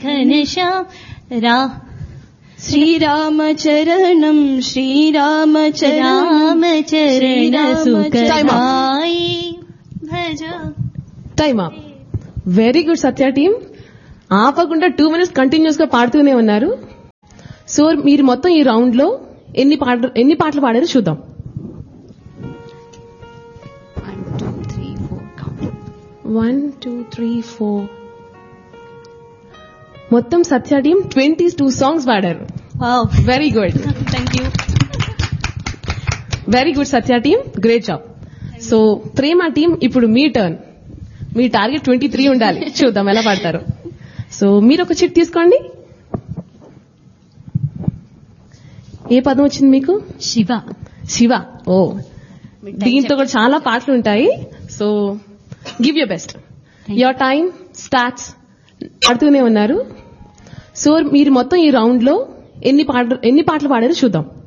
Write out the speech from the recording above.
ఘనశ్యామ్ రా శ్రీరామచరణం శ్రీరామచరణం రామచరణ Time up. సుఖదాయి భజ time up very good Satya team ఆపకుండా టూ మినిట్స్ కంటిన్యూస్ గా పాడుతూనే ఉన్నారు సో మీరు మొత్తం ఈ రౌండ్ లో ఎన్ని పాటలు ఎన్ని పాటలు పాడారో చూద్దాం వన్ టూ త్రీ ఫోర్ మొత్తం Satya team twenty two songs పాడారు wow very good thank you very good Satya team great job so Prema team ఇప్పుడు మీ టర్న్ మీ టార్గెట్ ట్వంటీ త్రీ ఉండాలి చూద్దాం ఎలా పాడతారు సో మీరు ఒక చిట్ తీసుకోండి ఏ పదం వచ్చింది మీకు శివ శివ ఓ దీంతో కూడా చాలా పాటలు ఉంటాయి so give you best your time starts ఆడుతూనే ఉన్నారు సో మీరు మొత్తం ఈ రౌండ్ లో ఎన్ని పాటలు ఎన్ని పాటలు పాడారో చూద్దాం